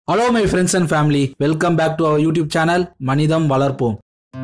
hello my friends and family welcome back to our YouTube channel மனிதம் வளர்ப்போம்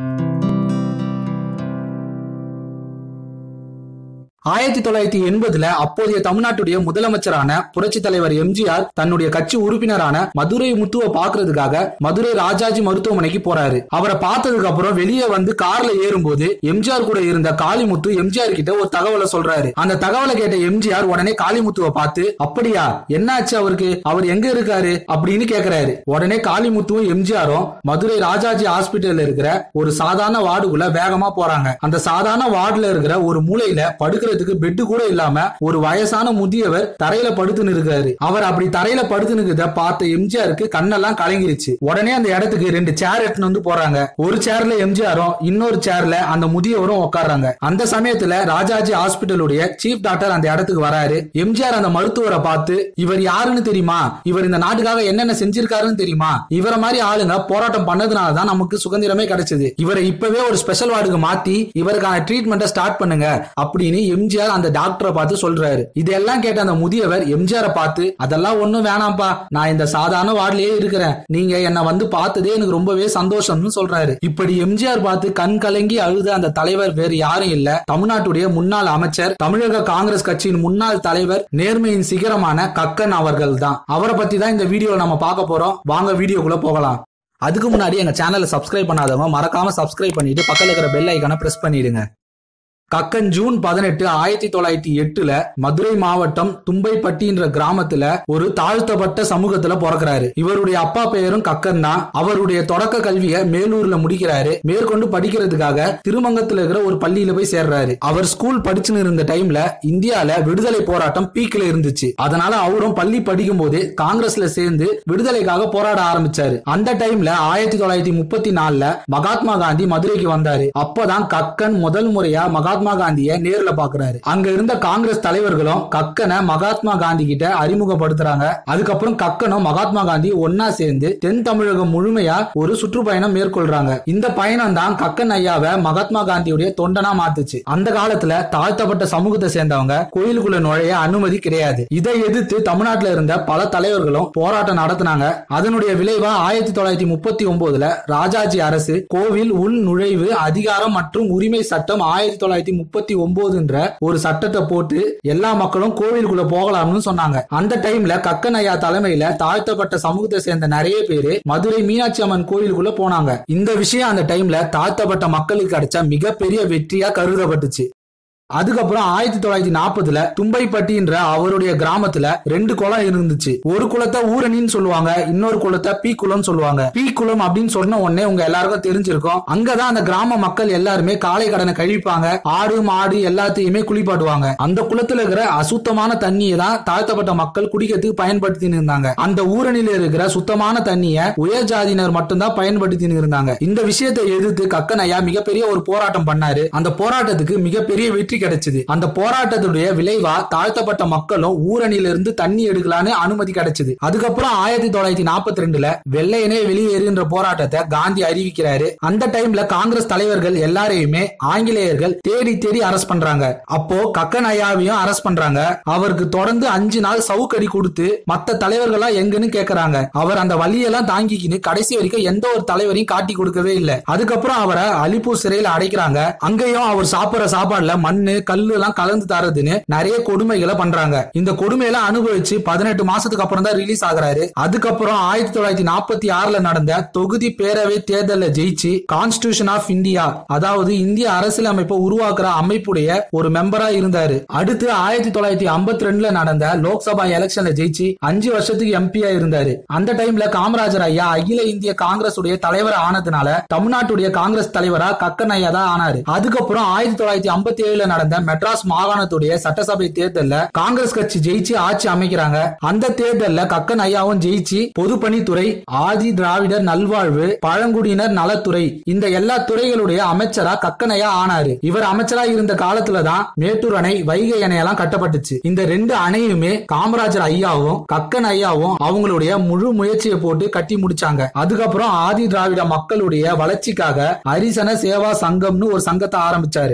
ஆயிரத்தி தொள்ளாயிரத்தி எண்பதுல அப்போதைய தமிழ்நாட்டுடைய முதலமைச்சரான புரட்சி தலைவர் எம்ஜிஆர் தன்னுடைய கட்சி உறுப்பினரான மதுரை முத்துவை பாக்குறதுக்காக மதுரை ராஜாஜி மருத்துவமனைக்கு போறாரு அவரை பார்த்ததுக்கு அப்புறம் வெளியே வந்து கார்ல ஏறும்போது எம்ஜிஆர் கூட இருந்த காளிமுத்து எம்ஜிஆர் கிட்ட ஒரு தகவலை சொல்றாரு அந்த தகவலை கேட்ட எம்ஜிஆர் உடனே காளிமுத்துவை பார்த்து அப்படியா என்னாச்சு அவருக்கு அவர் எங்க இருக்காரு அப்படின்னு கேக்குறாரு உடனே காளிமுத்துவும் எம்ஜிஆரும் மதுரை ராஜாஜி ஹாஸ்பிட்டல்ல இருக்கிற ஒரு சாதாரண வார்டுக்குள்ள வேகமா போறாங்க அந்த சாதாரண வார்டுல இருக்கிற ஒரு மூலையில படுக்கிறதுக்கு பெட்டு கூட இல்லாம ஒரு வயசான முதியவர் தரையில படுத்து இருக்காரு அவர் அப்படி தரையில படுத்து நிற்கிறத பார்த்த எம்ஜிஆருக்கு கண்ணெல்லாம் கலங்கிருச்சு உடனே அந்த இடத்துக்கு ரெண்டு சேர் எடுத்துன்னு வந்து போறாங்க ஒரு சேர்ல எம்ஜிஆரும் இன்னொரு சேர்ல அந்த முதியவரும் உட்கார்றாங்க அந்த சமயத்துல ராஜாஜி ஹாஸ்பிட்டலுடைய சீஃப் டாக்டர் அந்த இடத்துக்கு வராரு எம்ஜிஆர் அந்த மருத்துவரை பார்த்து இவர் யாருன்னு தெரியுமா இவர் இந்த நாட்டுக்காக என்னென்ன செஞ்சிருக்காருன்னு தெரியுமா இவரை மாதிரி ஆளுங்க போராட்டம் பண்ணதுனால தான் நமக்கு சுதந்திரமே கிடைச்சது இவரை இப்பவே ஒரு ஸ்பெஷல் வார்டுக்கு மாத்தி இவருக்கான ட்ரீட்மெண்ட்டை ஸ்டார்ட் பண்ணுங்க அப்படின்னு எம்ஜிஆர் அந்த டாக்டரை பார்த்து சொல்றாரு இதெல்லாம் கேட்ட அந்த முதியவர் எம்ஜிஆரை பார்த்து அதெல்லாம் ஒண்ணும் வேணாம்ப்பா நான் இந்த சாதாரண வார்டுலயே இருக்கிறேன் நீங்க என்ன வந்து பார்த்ததே எனக்கு ரொம்பவே சந்தோஷம்னு சொல்றாரு இப்படி எம்ஜிஆர் பார்த்து கண் கலங்கி அழுத அந்த தலைவர் வேறு யாரும் இல்ல தமிழ்நாட்டுடைய முன்னாள் அமைச்சர் தமிழக காங்கிரஸ் கட்சியின் முன்னாள் தலைவர் நேர்மையின் சிகரமான கக்கன் அவர்கள் தான் அவரை பத்தி தான் இந்த வீடியோல நம்ம பார்க்க போறோம் வாங்க வீடியோக்குள்ள போகலாம் அதுக்கு முன்னாடி எங்க சேனலை சப்ஸ்கிரைப் பண்ணாதவங்க மறக்காம சப்ஸ்கிரைப் பண்ணிட்டு பக்கத்துல இருக்கிற பெல் ஐக்கான பிரஸ் பண்ணிடுங்க கக்கன் ஜூன் பதினெட்டு ஆயிரத்தி தொள்ளாயிரத்தி எட்டுல மதுரை மாவட்டம் தும்பைப்பட்டின்ற கிராமத்துல ஒரு தாழ்த்தப்பட்ட சமூகத்துல பிறக்கிறாரு இவருடைய அப்பா பெயரும் கக்கன் தான் அவருடைய தொடக்க கல்வியை மேலூர்ல முடிக்கிறாரு மேற்கொண்டு படிக்கிறதுக்காக திருமங்கத்துல இருக்கிற ஒரு பள்ளியில போய் சேர்றாரு அவர் ஸ்கூல் படிச்சுன்னு இருந்த டைம்ல இந்தியால விடுதலை போராட்டம் பீக்ல இருந்துச்சு அதனால அவரும் பள்ளி படிக்கும் போதே காங்கிரஸ்ல சேர்ந்து விடுதலைக்காக போராட ஆரம்பிச்சாரு அந்த டைம்ல ஆயிரத்தி தொள்ளாயிரத்தி முப்பத்தி நாலுல மகாத்மா காந்தி மதுரைக்கு வந்தாரு அப்பதான் கக்கன் முதல் முறையா மகாத்மா காந்திய நேர்ல பாக்குறாரு அங்க இருந்த காங்கிரஸ் தலைவர்களும் கக்கனை மகாத்மா காந்தி கிட்ட அறிமுகப்படுத்துறாங்க அதுக்கப்புறம் கக்கனும் மகாத்மா காந்தி ஒன்னா சேர்ந்து தென் தமிழகம் முழுமையா ஒரு சுற்றுப்பயணம் மேற்கொள்றாங்க இந்த பயணம் தான் கக்கன் ஐயாவை மகாத்மா காந்தியுடைய தொண்டனா மாத்துச்சு அந்த காலத்துல தாழ்த்தப்பட்ட சமூகத்தை சேர்ந்தவங்க கோயிலுக்குள்ள நுழைய அனுமதி கிடையாது இதை எதிர்த்து தமிழ்நாட்டுல இருந்த பல தலைவர்களும் போராட்டம் நடத்தினாங்க அதனுடைய விளைவா ஆயிரத்தி தொள்ளாயிரத்தி முப்பத்தி ஒன்பதுல ராஜாஜி அரசு கோவில் உள் நுழைவு அதிகாரம் மற்றும் உரிமை சட்டம் ஆயிரத்தி தொள்ளாயிரத்தி முப்பத்தி ஒன்பதுன்ற ஒரு சட்டத்தை போட்டு எல்லா மக்களும் கோவிலுக்குள்ள போகலாம்னு சொன்னாங்க அந்த டைம்ல கக்கன் ஐயா தலைமையில தாழ்த்தப்பட்ட சமூகத்தை சேர்ந்த நிறைய பேரு மதுரை மீனாட்சி அம்மன் கோயிலுக்குள்ள போனாங்க இந்த விஷயம் அந்த டைம்ல தாழ்த்தப்பட்ட மக்களுக்கு கிடைச்ச மிகப்பெரிய வெற்றியா கருதப்பட்டுச்சு அதுக்கப்புறம் ஆயிரத்தி தொள்ளாயிரத்தி நாற்பதுல தும்பைப்பட்டின்ற அவருடைய கிராமத்துல ரெண்டு குளம் இருந்துச்சு ஒரு குளத்தை ஊரணின்னு சொல்லுவாங்க இன்னொரு குளத்தை பீ குளம் சொல்லுவாங்க பீ குளம் அப்படின்னு சொன்ன உடனே உங்க எல்லாருக்கும் தெரிஞ்சிருக்கும் அங்கதான் அந்த கிராம மக்கள் எல்லாருமே காலை கடனை கழிப்பாங்க ஆடு மாடு எல்லாத்தையுமே குளிப்பாட்டுவாங்க அந்த குளத்துல இருக்கிற அசுத்தமான தண்ணியை தான் தாழ்த்தப்பட்ட மக்கள் குடிக்கிறதுக்கு பயன்படுத்தின்னு இருந்தாங்க அந்த ஊரணியில இருக்கிற சுத்தமான தண்ணியை உயர் ஜாதியினர் மட்டும்தான் பயன்படுத்தின்னு இருந்தாங்க இந்த விஷயத்தை எதிர்த்து கக்கன் ஐயா மிகப்பெரிய ஒரு போராட்டம் பண்ணாரு அந்த போராட்டத்துக்கு மிகப்பெரிய வெற்றி கிடைச்சது அந்த போராட்டத்துடைய விளைவா தாழ்த்தப்பட்ட மக்களும் ஊரணியில இருந்து தண்ணி எடுக்கலான்னு அனுமதி கிடைச்சது அதுக்கப்புறம் ஆயிரத்தி தொள்ளாயிரத்தி நாற்பத்தி ரெண்டுல வெள்ளையனே வெளியேறுன்ற போராட்டத்தை காந்தி அறிவிக்கிறாரு அந்த டைம்ல காங்கிரஸ் தலைவர்கள் எல்லாரையுமே ஆங்கிலேயர்கள் தேடி தேடி அரெஸ்ட் பண்றாங்க அப்போ கக்கன் ஐயாவையும் அரெஸ்ட் பண்றாங்க அவருக்கு தொடர்ந்து அஞ்சு நாள் சவுக்கடி கொடுத்து மத்த தலைவர்களா எங்கன்னு கேக்குறாங்க அவர் அந்த வழியெல்லாம் தாங்கிக்கின்னு கடைசி வரைக்கும் எந்த ஒரு தலைவரையும் காட்டி கொடுக்கவே இல்லை அதுக்கப்புறம் அவரை அலிப்பூர் சிறையில அடைக்கிறாங்க அங்கேயும் அவர் சாப்பிடுற சாப்பாடுல மண்ணு கல்லு எல்லாம் கலந்து தரதுன்னு நிறைய கொடுமைகளை பண்றாங்க இந்த கொடுமையெல்லாம் அனுபவிச்சு பதினெட்டு மாசத்துக்கு அப்புறம் தான் ரிலீஸ் ஆகுறாரு அதுக்கப்புறம் ஆயிரத்தி தொள்ளாயிரத்தி நாற்பத்தி ஆறுல நடந்த தொகுதி பேரவை தேர்தலில் ஜெயிச்சு கான்ஸ்டிடியூஷன் ஆஃப் இந்தியா அதாவது இந்திய அரசியலமைப்பை உருவாக்குற அமைப்புடைய ஒரு மெம்பரா இருந்தாரு அடுத்து ஆயிரத்தி தொள்ளாயிரத்தி ஐம்பத்தி ரெண்டுல நடந்த லோக்சபா எலெக்ஷன்ல ஜெயிச்சு அஞ்சு வருஷத்துக்கு எம்பியா இருந்தாரு அந்த டைம்ல காமராஜர் ஐயா அகில இந்திய காங்கிரஸ் உடைய தலைவர் ஆனதுனால தமிழ்நாட்டுடைய காங்கிரஸ் தலைவரா கக்கன் ஐயா தான் ஆனாரு அதுக்கப்புறம் ஆயிரத்தி தொள்ளாயிரத்தி ஐம்பத்தி ஏழுல நடந்த மெட்ராஸ் மாகாணத்துடைய சட்டசபை தேர்தல்ல காங்கிரஸ் கட்சி ஜெயிச்சு ஆட்சி அமைக்கிறாங்க அந்த தேர்தல்ல கக்கன் ஐயாவும் ஜெயிச்சு பொதுப்பணித்துறை ஆதி திராவிடர் நல்வாழ்வு பழங்குடியினர் நலத்துறை இந்த எல்லா துறைகளுடைய அமைச்சரா கக்கன் ஐயா ஆனாரு இவர் அமைச்சரா இருந்த காலத்துல தான் மேட்டூர் அணை வைகை அணை எல்லாம் கட்டப்பட்டுச்சு இந்த ரெண்டு அணையுமே காமராஜர் ஐயாவும் கக்கன் ஐயாவும் அவங்களுடைய முழு முயற்சியை போட்டு கட்டி முடிச்சாங்க அதுக்கப்புறம் ஆதி திராவிட மக்களுடைய வளர்ச்சிக்காக ஹரிசன சேவா சங்கம்னு ஒரு சங்கத்தை ஆரம்பிச்சாரு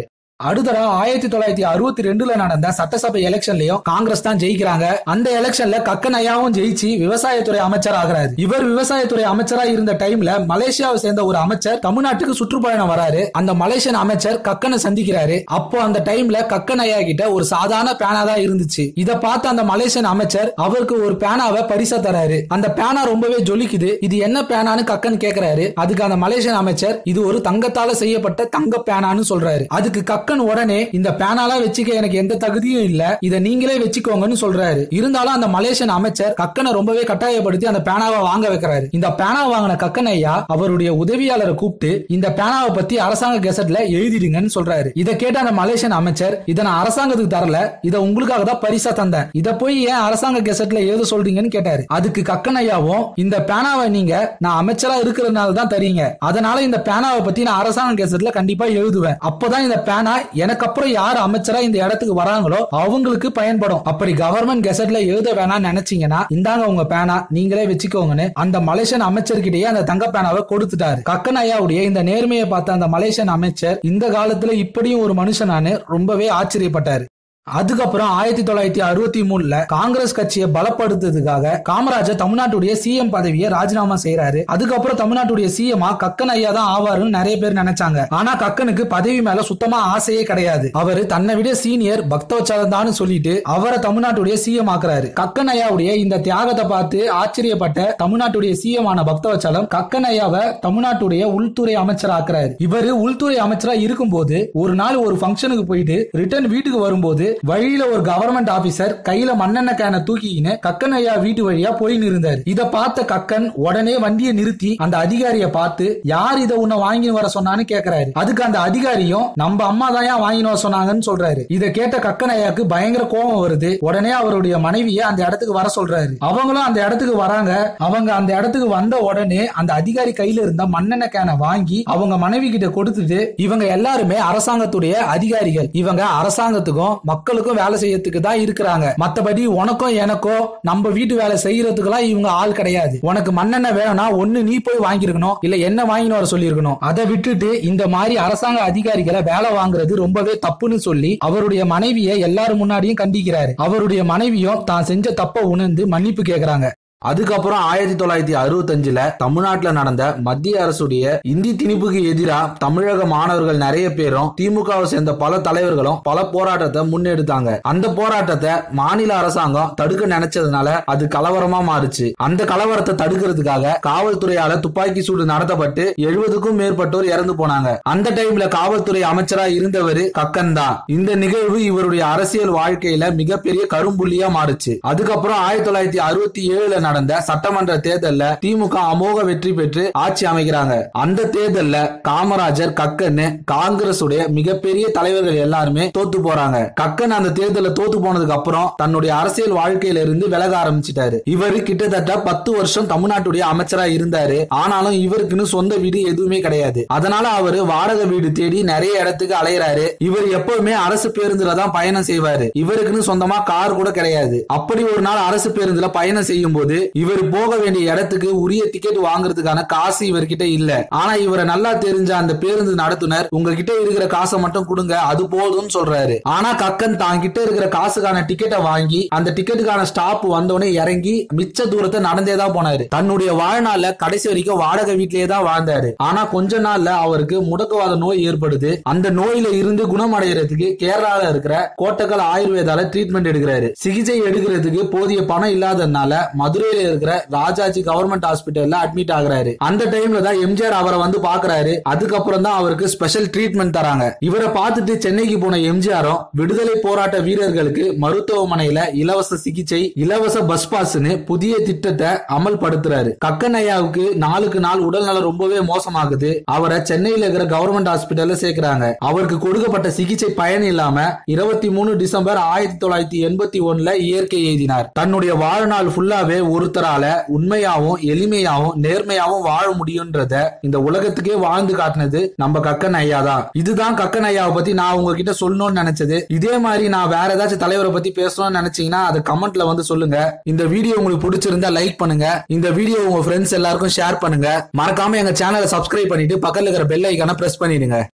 அடுத்தடா ஆயிரத்தி தொள்ளாயிரத்தி அறுபத்தி ரெண்டுல நடந்த சட்டசபை எலெக்ஷன்லயும் காங்கிரஸ் தான் ஜெயிக்கிறாங்க அந்த எலெக்ஷன்ல கக்கன் ஐயாவும் ஜெயிச்சு விவசாயத்துறை அமைச்சர் ஆகிறாரு இவர் விவசாயத்துறை அமைச்சரா இருந்த டைம்ல மலேசியாவை சேர்ந்த ஒரு அமைச்சர் தமிழ்நாட்டுக்கு சுற்றுப்பயணம் வராரு அந்த மலேசியன் அமைச்சர் கக்கனை சந்திக்கிறாரு அப்போ அந்த டைம்ல கக்கன் ஐயா கிட்ட ஒரு சாதாரண பேனா தான் இருந்துச்சு இத பார்த்த அந்த மலேசியன் அமைச்சர் அவருக்கு ஒரு பேனாவை பரிசா தராரு அந்த பேனா ரொம்பவே ஜொலிக்குது இது என்ன பேனான்னு கக்கன் கேக்குறாரு அதுக்கு அந்த மலேசியன் அமைச்சர் இது ஒரு தங்கத்தால செய்யப்பட்ட தங்க பேனான்னு சொல்றாரு அதுக்கு கக்கன் உடனே இந்த பேனாலாம் வச்சுக்க எனக்கு எந்த தகுதியும் இல்ல இத நீங்களே வச்சுக்கோங்கன்னு சொல்றாரு இருந்தாலும் அந்த மலேசியன் அமைச்சர் கக்கனை ரொம்பவே கட்டாயப்படுத்தி அந்த பேனாவை வாங்க வைக்கிறாரு இந்த பேனா வாங்கின கக்கன் ஐயா அவருடைய உதவியாளரை கூப்பிட்டு இந்த பேனாவை பத்தி அரசாங்க கெசட்ல எழுதிடுங்கன்னு சொல்றாரு இத கேட்ட அந்த மலேசியன் அமைச்சர் இத நான் அரசாங்கத்துக்கு தரல இத உங்களுக்காக தான் பரிசா தந்தேன் இத போய் ஏன் அரசாங்க கெசட்ல எழுத சொல்றீங்கன்னு கேட்டாரு அதுக்கு கக்கன் ஐயாவும் இந்த பேனாவை நீங்க நான் அமைச்சரா இருக்கிறதுனால தான் தரீங்க அதனால இந்த பேனாவை பத்தி நான் அரசாங்க கெசட்ல கண்டிப்பா எழுதுவேன் அப்பதான் இந்த பேனா எனக்கு அப்புறம் யார் அமைச்சரா இந்த இடத்துக்கு வராங்களோ அவங்களுக்கு பயன்படும் அப்படி கவர்மெண்ட் கெசட்ல எழுத வேணாம்னு நினைச்சீங்கன்னா இந்தாங்க உங்க பேனா நீங்களே வச்சுக்கோங்கன்னு அந்த மலேசியன் அமைச்சர்கிட்டயே அந்த தங்க பேனாவை கொடுத்துட்டாரு கக்கன் ஐயாவுடைய இந்த நேர்மையை பார்த்த அந்த மலேசியன் அமைச்சர் இந்த காலத்துல இப்படியும் ஒரு மனுஷனானு ரொம்பவே ஆச்சரியப்பட்டாரு அதுக்கப்புறம் ஆயிரத்தி தொள்ளாயிரத்தி அறுபத்தி மூணுல காங்கிரஸ் கட்சியை பலப்படுத்துறதுக்காக காமராஜர் தமிழ்நாட்டுடைய சிஎம் பதவியை ராஜினாமா செய்யறாரு அதுக்கப்புறம் தமிழ்நாட்டுடைய சிஎம்ஆ கக்கன் ஐயா தான் ஆவாருன்னு நிறைய பேர் நினைச்சாங்க ஆனா கக்கனுக்கு பதவி மேல சுத்தமா ஆசையே கிடையாது அவரு தன்னை விட சீனியர் பக்தவச்சலம் தான் சொல்லிட்டு அவரை தமிழ்நாட்டுடைய சிஎம் ஆக்குறாரு கக்கன் ஐயாவுடைய இந்த தியாகத்தை பார்த்து ஆச்சரியப்பட்ட தமிழ்நாட்டுடைய சிஎம் ஆன பக்தவச்சலம் கக்கன் ஐயாவை தமிழ்நாட்டுடைய உள்துறை அமைச்சர் ஆக்குறாரு இவரு உள்துறை அமைச்சரா இருக்கும்போது ஒரு நாள் ஒரு ஃபங்க்ஷனுக்கு போயிட்டு ரிட்டர்ன் வீட்டுக்கு வரும்போது வழியில ஒரு கவர்மெண்ட் ஆபீசர் கையில மண்ணெண்ணெய் கேனை தூக்கிக்கின்னு கக்கன் ஐயா வீட்டு வழியா போயின்னு இருந்தாரு இத பார்த்த கக்கன் உடனே வண்டியை நிறுத்தி அந்த அதிகாரியை பார்த்து யார் இதை உன்னை வாங்கின்னு வர சொன்னான்னு கேக்குறாரு அதுக்கு அந்த அதிகாரியும் நம்ம அம்மா தான் ஏன் வாங்கின்னு வர சொன்னாங்கன்னு சொல்றாரு இத கேட்ட கக்கன் ஐயாக்கு பயங்கர கோபம் வருது உடனே அவருடைய மனைவியை அந்த இடத்துக்கு வர சொல்றாரு அவங்களும் அந்த இடத்துக்கு வராங்க அவங்க அந்த இடத்துக்கு வந்த உடனே அந்த அதிகாரி கையில இருந்த மண்ணெண்ணெய் கேனை வாங்கி அவங்க மனைவி கிட்ட கொடுத்துட்டு இவங்க எல்லாருமே அரசாங்கத்துடைய அதிகாரிகள் இவங்க அரசாங்கத்துக்கும் மக்களுக்கும் வேலை செய்யறதுக்கு தான் இருக்கிறாங்க மத்தபடி உனக்கும் எனக்கும் நம்ம வீட்டு வேலை செய்யறதுக்கெல்லாம் இவங்க ஆள் கிடையாது உனக்கு மண்ணெண்ணெய் வேணும்னா ஒண்ணு நீ போய் வாங்கிருக்கணும் இல்ல என்ன வாங்கின்னு வர சொல்லியிருக்கணும் அதை விட்டுட்டு இந்த மாதிரி அரசாங்க அதிகாரிகளை வேலை வாங்குறது ரொம்பவே தப்புன்னு சொல்லி அவருடைய மனைவியை எல்லாரும் முன்னாடியும் கண்டிக்கிறாரு அவருடைய மனைவியும் தான் செஞ்ச தப்ப உணர்ந்து மன்னிப்பு கேக்குறாங்க அதுக்கப்புறம் ஆயிரத்தி தொள்ளாயிரத்தி அறுபத்தஞ்சுல தமிழ்நாட்டுல நடந்த மத்திய அரசுடைய இந்தி திணிப்புக்கு எதிராக தமிழக மாணவர்கள் நிறைய பேரும் திமுகவை சேர்ந்த பல தலைவர்களும் பல போராட்டத்தை முன்னெடுத்தாங்க அந்த போராட்டத்தை மாநில அரசாங்கம் தடுக்க நினைச்சதுனால அது கலவரமா மாறுச்சு அந்த கலவரத்தை தடுக்கிறதுக்காக காவல்துறையால துப்பாக்கி சூடு நடத்தப்பட்டு எழுபதுக்கும் மேற்பட்டோர் இறந்து போனாங்க அந்த டைம்ல காவல்துறை அமைச்சரா இருந்தவர் கக்கன் தான் இந்த நிகழ்வு இவருடைய அரசியல் வாழ்க்கையில மிகப்பெரிய கரும்புள்ளியா மாறுச்சு அதுக்கப்புறம் ஆயிரத்தி தொள்ளாயிரத்தி அறுபத்தி ஏழுல நடந்த சட்டமன்ற தேர்தல்ல திமுக அமோக வெற்றி பெற்று ஆட்சி அமைக்கிறாங்க அந்த தேர்தல்ல காமராஜர் கக்கன்னு காங்கிரஸ் உடைய மிகப்பெரிய தலைவர்கள் எல்லாருமே தோத்து போறாங்க கக்கன் அந்த தேர்தல தோத்து போனதுக்கு அப்புறம் தன்னுடைய அரசியல் வாழ்க்கையில இருந்து விலக ஆரம்பிச்சிட்டாரு இவரு கிட்டத்தட்ட பத்து வருஷம் தமிழ்நாட்டுடைய அமைச்சரா இருந்தாரு ஆனாலும் இவருக்குன்னு சொந்த வீடு எதுவுமே கிடையாது அதனால அவரு வாடகை வீடு தேடி நிறைய இடத்துக்கு அலையறாரு இவர் எப்பவுமே அரசு பேருந்துல தான் பயணம் செய்வாரு இவருக்குன்னு சொந்தமா கார் கூட கிடையாது அப்படி ஒரு நாள் அரசு பேருந்துல பயணம் செய்யும் போது இவர் போக வேண்டிய இடத்துக்கு உரிய டிக்கெட் வாங்குறதுக்கான காசு இவர்கிட்ட இல்ல ஆனா இவரை நல்லா தெரிஞ்ச அந்த பேருந்து நடத்துனர் உங்ககிட்ட இருக்கிற காசை மட்டும் கொடுங்க அது போதும்னு சொல்றாரு ஆனா கக்கன் தான் கிட்ட இருக்கிற காசுக்கான டிக்கெட்டை வாங்கி அந்த டிக்கெட்டுக்கான ஸ்டாப் வந்தோடனே இறங்கி மிச்ச தூரத்தை நடந்தே தான் போனாரு தன்னுடைய வாழ்நாள்ல கடைசி வரைக்கும் வாடகை வீட்லயே தான் வாழ்ந்தாரு ஆனா கொஞ்ச நாள்ல அவருக்கு முடக்குவாத நோய் ஏற்படுது அந்த நோயில இருந்து குணமடைகிறதுக்கு கேரளால இருக்கிற கோட்டக்கல் ஆயுர்வேதால ட்ரீட்மெண்ட் எடுக்கிறாரு சிகிச்சை எடுக்கிறதுக்கு போதிய பணம் இல்லாததுனால மதுரையில இருக்கிற ராஜாஜி கவர்மெண்ட் ஹாஸ்பிட்டல்ல அட்மிட் ஆகுறாரு அந்த டைம்ல தான் எம்ஜிஆர் அவரை வந்து பாக்குறாரு அதுக்கப்புறம் தான் அவருக்கு ஸ்பெஷல் ட்ரீட்மெண்ட் தராங்க இவரை பார்த்துட்டு சென்னைக்கு போன எம்ஜிஆரும் விடுதலை போராட்ட வீரர்களுக்கு மருத்துவமனையில இலவச சிகிச்சை இலவச பஸ் பாஸ்னு புதிய திட்டத்தை அமல்படுத்துறாரு கக்கன் ஐயாவுக்கு நாளுக்கு நாள் உடல்நலம் ரொம்பவே மோசமாகுது அவரை சென்னையில இருக்கிற கவர்மெண்ட் ஹாஸ்பிட்டல்ல சேர்க்கிறாங்க அவருக்கு கொடுக்கப்பட்ட சிகிச்சை பயன் இல்லாம இருபத்தி மூணு டிசம்பர் ஆயிரத்தி தொள்ளாயிரத்தி எண்பத்தி ஒண்ணுல இயற்கை எழுதினார் தன்னுடைய வாழ்நாள் ஃபுல்லாவே ஒருத்தரால உண்மையாவும் எளிமையாவும் நேர்மையாவும் வாழ முடியும்ன்றத இந்த உலகத்துக்கே வாழ்ந்து காட்டினது நம்ம கக்கன் ஐயா தான் இதுதான் கக்கன் ஐயாவை பத்தி நான் உங்ககிட்ட சொல்லணும்னு நினைச்சது இதே மாதிரி நான் வேற ஏதாச்சும் தலைவரை பத்தி பேசணும்னு நினைச்சீங்கன்னா அதை கமெண்ட்ல வந்து சொல்லுங்க இந்த வீடியோ உங்களுக்கு பிடிச்சிருந்தா லைக் பண்ணுங்க இந்த வீடியோ உங்க ஃப்ரெண்ட்ஸ் எல்லாருக்கும் ஷேர் பண்ணுங்க மறக்காம எங்க சேனலை சப்ஸ்கிரைப் பண்ணிட்டு பக்கத்துல இருக்கிற பெல் ஐக்கான பிரஸ் பண்ணிடுங்க